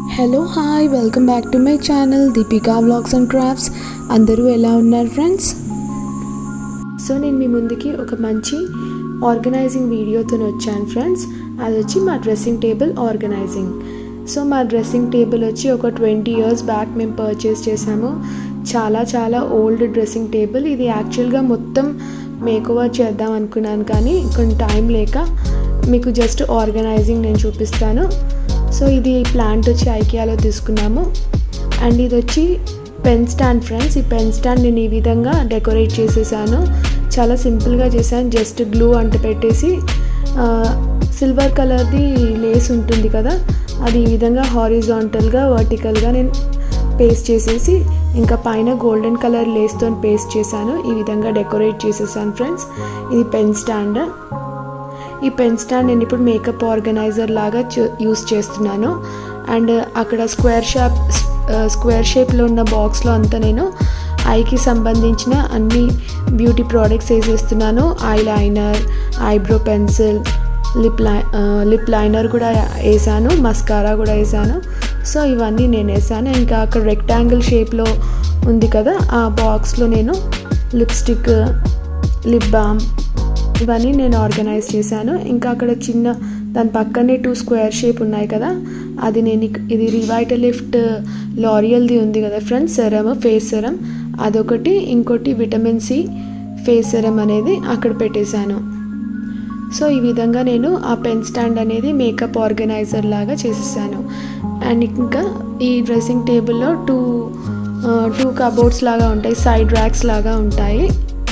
Hello hi welcome back to my channel Deepika vlogs and crafts అందరూ ఎలా ఉన్నారు friends so నేను మీ ముందుకి ఒక మంచి ఆర్గనైజింగ్ వీడియోతో వచ్చాను ఫ్రెండ్స్ అది వచ్చి మా డ్రెస్సింగ్ టేబుల్ ఆర్గనైజింగ్ సో మా డ్రెస్సింగ్ టేబుల్ వచ్చి ఒక ట్వంటీ ఇయర్స్ బ్యాక్ మేము పర్చేస్ చేసాము చాలా చాలా ఓల్డ్ డ్రెస్సింగ్ టేబుల్ ఇది యాక్చువల్గా మొత్తం మేకోవర్ చేద్దాం అనుకున్నాను కానీ కొంచెం టైం లేక మీకు జస్ట్ ఆర్గనైజింగ్ నేను చూపిస్తాను సో ఇది ప్లాంట్ వచ్చి ఐకియాలో తీసుకున్నాము అండ్ ఇది వచ్చి పెన్ స్టాండ్ ఫ్రెండ్స్ ఈ పెన్ స్టాండ్ నేను ఈ విధంగా డెకరేట్ చేసేసాను చాలా సింపుల్గా చేశాను జస్ట్ గ్లూ అంట పెట్టేసి సిల్వర్ కలర్ది లేస్ ఉంటుంది కదా అది ఈ విధంగా హారిజాంటల్గా వర్టికల్గా నేను పేస్ట్ చేసేసి ఇంకా పైన గోల్డెన్ కలర్ లేస్తో పేస్ట్ చేశాను ఈ విధంగా డెకరేట్ చేసేసాను ఫ్రెండ్స్ ఇది పెన్ స్టాండ్ ఈ పెన్ స్టాండ్ నేను ఇప్పుడు మేకప్ ఆర్గనైజర్ లాగా యూస్ చేస్తున్నాను అండ్ అక్కడ స్క్వేర్ షాప్ స్క్వేర్ షేప్లో ఉన్న బాక్స్లో అంతా నేను ఐకి సంబంధించిన అన్ని బ్యూటీ ప్రోడక్ట్స్ వేసేస్తున్నాను eye liner eyebrow pencil lip లై లిప్ లైనర్ కూడా వేసాను మస్కారా కూడా వేసాను సో ఇవన్నీ నేను వేసాను ఇంకా అక్కడ రెక్టాంగిల్ షేప్లో ఉంది కదా ఆ బాక్స్లో నేను లిప్స్టిక్ లిప్ బామ్ ఇవన్నీ నేను ఆర్గనైజ్ చేశాను ఇంకా అక్కడ చిన్న దాని పక్కనే టూ స్క్వేర్ షేప్ ఉన్నాయి కదా అది నేను ఇది రివైటలిఫ్ట్ లారియల్ది ఉంది కదా ఫ్రెండ్స్ సెరమ్ ఫేస్ సెరమ్ అదొకటి ఇంకోటి విటమిన్ సి ఫేస్ సెరమ్ అనేది అక్కడ పెట్టేశాను సో ఈ విధంగా నేను ఆ పెన్ స్టాండ్ అనేది మేకప్ ఆర్గనైజర్ లాగా చేసేసాను అండ్ ఇంకా ఈ డ్రెస్సింగ్ టేబుల్లో టూ టూ కబోర్డ్స్ లాగా ఉంటాయి సైడ్ ర్యాక్స్ లాగా ఉంటాయి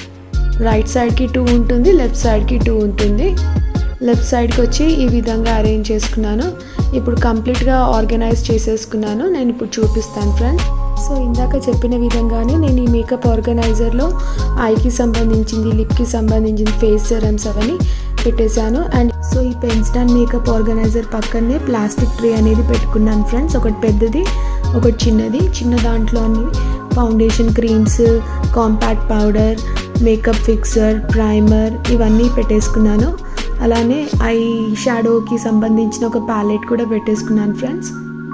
రైట్ సైడ్కి టూ ఉంటుంది లెఫ్ట్ సైడ్కి టూ ఉంటుంది లెఫ్ట్ సైడ్కి వచ్చి ఈ విధంగా అరేంజ్ చేసుకున్నాను ఇప్పుడు కంప్లీట్గా ఆర్గనైజ్ చేసేసుకున్నాను నేను ఇప్పుడు చూపిస్తాను ఫ్రెండ్ సో ఇందాక చెప్పిన విధంగానే నేను ఈ మేకప్ ఆర్గనైజర్లో ఐకి సంబంధించింది లిప్కి సంబంధించింది ఫేస్ సెరమ్స్ అవన్నీ పెట్టేశాను అండ్ సో ఈ పెన్ స్టాండ్ మేకప్ ఆర్గనైజర్ పక్కనే ప్లాస్టిక్ ట్రే అనేది పెట్టుకున్నాను ఫ్రెండ్స్ ఒకటి పెద్దది ఒకటి చిన్నది చిన్న దాంట్లోని foundation creams compact powder makeup fixer primer ఇవన్నీ పెట్టేసుకున్నాను అలానే ఐ షాడోకి సంబంధించిన ఒక ప్యాలెట్ కూడా పెట్టేసుకున్నాను ఫ్రెండ్స్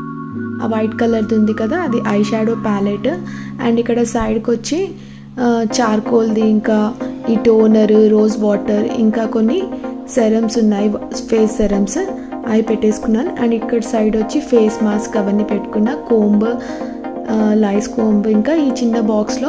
ఆ వైట్ కలర్ది ఉంది కదా అది ఐ షాడో ప్యాలెట్ అండ్ ఇక్కడ సైడ్కి వచ్చి చార్కోల్ది ఇంకా ఈ టోనర్ రోజ్ వాటర్ ఇంకా కొన్ని సెరమ్స్ ఉన్నాయి ఫేస్ సెరమ్స్ అవి పెట్టేసుకున్నాను అండ్ ఇక్కడ సైడ్ వచ్చి ఫేస్ మాస్క్ అవన్నీ పెట్టుకున్న కోంబ్ లైస్ కోంబ్ ఇంకా ఈ చిన్న బాక్స్లో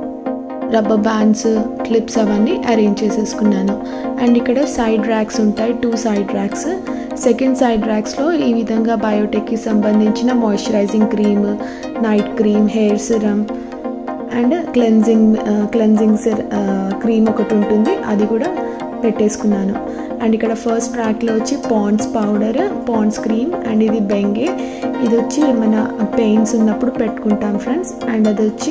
రబ్బర్ బ్యాండ్స్ క్లిప్స్ అవన్నీ అరేంజ్ చేసేసుకున్నాను అండ్ ఇక్కడ సైడ్ ర్యాక్స్ ఉంటాయి two side racks second side ర్యాక్స్లో ఈ విధంగా బయోటెక్కి సంబంధించిన moisturising cream night cream hair serum and cleansing cleansing సిర్ క్రీమ్ ఒకటి ఉంటుంది అది కూడా పెట్టేసుకున్నాను అండ్ ఇక్కడ ఫస్ట్ ర్యాక్లో వచ్చి Pond's powder Pond's cream and ఇది బెంగే ఇది వచ్చి ఏమైనా పెయిన్స్ ఉన్నప్పుడు పెట్టుకుంటాం ఫ్రెండ్స్ అండ్ అది వచ్చి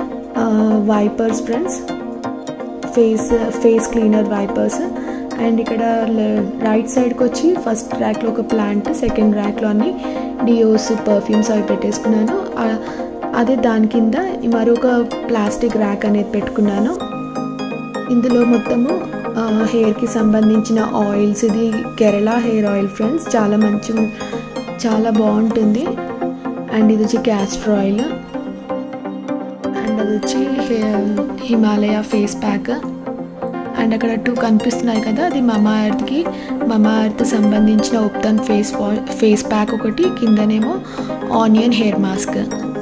wipers friends face face cleaner wipers and ఇక్కడ రైట్ సైడ్కి వచ్చి ఫస్ట్ ర్యాక్లో ఒక ప్లాంట్ సెకండ్ ర్యాక్లో అన్ని డియోస్ పర్ఫ్యూమ్స్ అవి పెట్టేసుకున్నాను అదే దాని కింద మరొక ప్లాస్టిక్ ర్యాక్ అనేది పెట్టుకున్నాను ఇందులో మొత్తము హెయిర్కి సంబంధించిన ఆయిల్స్ ఇది కేరళ హెయిర్ ఆయిల్ ఫ్రెండ్స్ చాలా మంచి చాలా బాగుంటుంది అండ్ ఇది వచ్చి క్యాస్టర్ ఆయిల్ అండ్ అది వచ్చి హిమాలయ ఫేస్ ప్యాక్ అండ్ అక్కడ టూ కనిపిస్తున్నాయి కదా అది మమా ఎర్త్కి మమా ఎర్త్ సంబంధించిన ubtan face wash face pack ఒకటి కిందనేమో ఆనియన్ హెయిర్ మాస్క్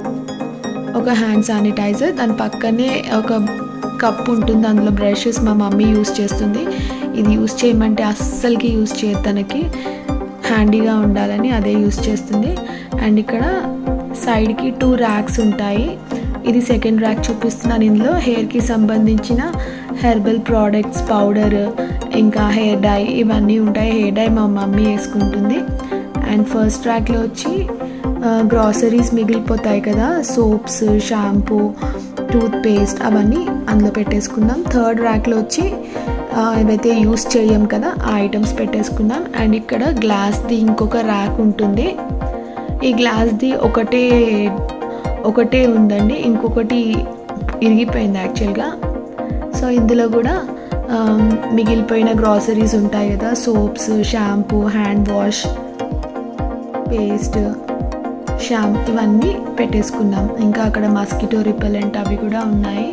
ఒక హ్యాండ్ శానిటైజర్ దాని పక్కనే ఒక కప్ ఉంటుంది అందులో బ్రషెస్ మా మమ్మీ యూస్ చేస్తుంది ఇది యూస్ చేయమంటే అస్సలకి యూస్ చేయదు తనకి హ్యాండీగా ఉండాలని అదే యూస్ చేస్తుంది అండ్ ఇక్కడ సైడ్కి టూ ర్యాక్స్ ఉంటాయి ఇది సెకండ్ ర్యాక్ చూపిస్తున్నాను ఇందులో హెయిర్కి సంబంధించిన హెర్బల్ ప్రోడక్ట్స్ పౌడర్ ఇంకా హెయిర్ డై ఇవన్నీ ఉంటాయి హెయిర్ డై మా మమ్మీ వేసుకుంటుంది అండ్ ఫస్ట్ ర్యాక్లో వచ్చి గ్రాసరీస్ మిగిలిపోతాయి కదా సోప్స్ షాంపూ టూత్ పేస్ట్ అవన్నీ అందులో పెట్టేసుకుందాం థర్డ్ ర్యాక్లో వచ్చి ఏవైతే యూస్ చేయం కదా ఆ ఐటమ్స్ పెట్టేసుకుందాం అండ్ ఇక్కడ గ్లాస్ది ఇంకొక ర్యాక్ ఉంటుంది ఈ గ్లాస్ది ఒకటే ఒకటే ఉందండి ఇంకొకటి ఇరిగిపోయింది యాక్చువల్గా సో ఇందులో కూడా మిగిలిపోయిన గ్రాసరీస్ ఉంటాయి కదా soaps shampoo hand wash paste షామ్ ఇవన్నీ పెట్టేసుకున్నాం ఇంకా అక్కడ మస్కిటో రిపెలెంట్ అవి కూడా ఉన్నాయి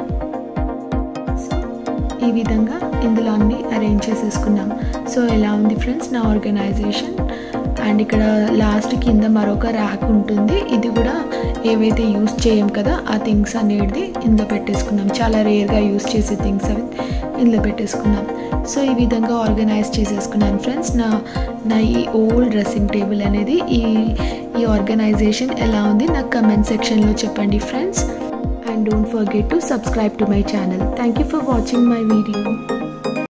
సో ఈ విధంగా ఇందులో అన్ని అరేంజ్ చేసేసుకున్నాం సో ఎలా ఉంది ఫ్రెండ్స్ నా ఆర్గనైజేషన్ అండ్ ఇక్కడ లాస్ట్ కింద మరొక ర్యాక్ ఉంటుంది ఇది కూడా ఏవైతే యూస్ చేయం కదా ఆ థింగ్స్ అనేది ఇందులో పెట్టేసుకున్నాం చాలా రేర్గా యూస్ చేసే థింగ్స్ అవి ఇందులో పెట్టేసుకున్నాం సో ఈ విధంగా ఆర్గనైజ్ చేసేసుకున్నాను ఫ్రెండ్స్ నా నా ఈ ఓల్డ్ డ్రెస్సింగ్ టేబుల్ అనేది ఈ ఈ ఆర్గనైజేషన్ ఎలా ఉంది నాకు కమెంట్ సెక్షన్లో చెప్పండి friends and don't forget to subscribe to my channel. Thank you for watching my video.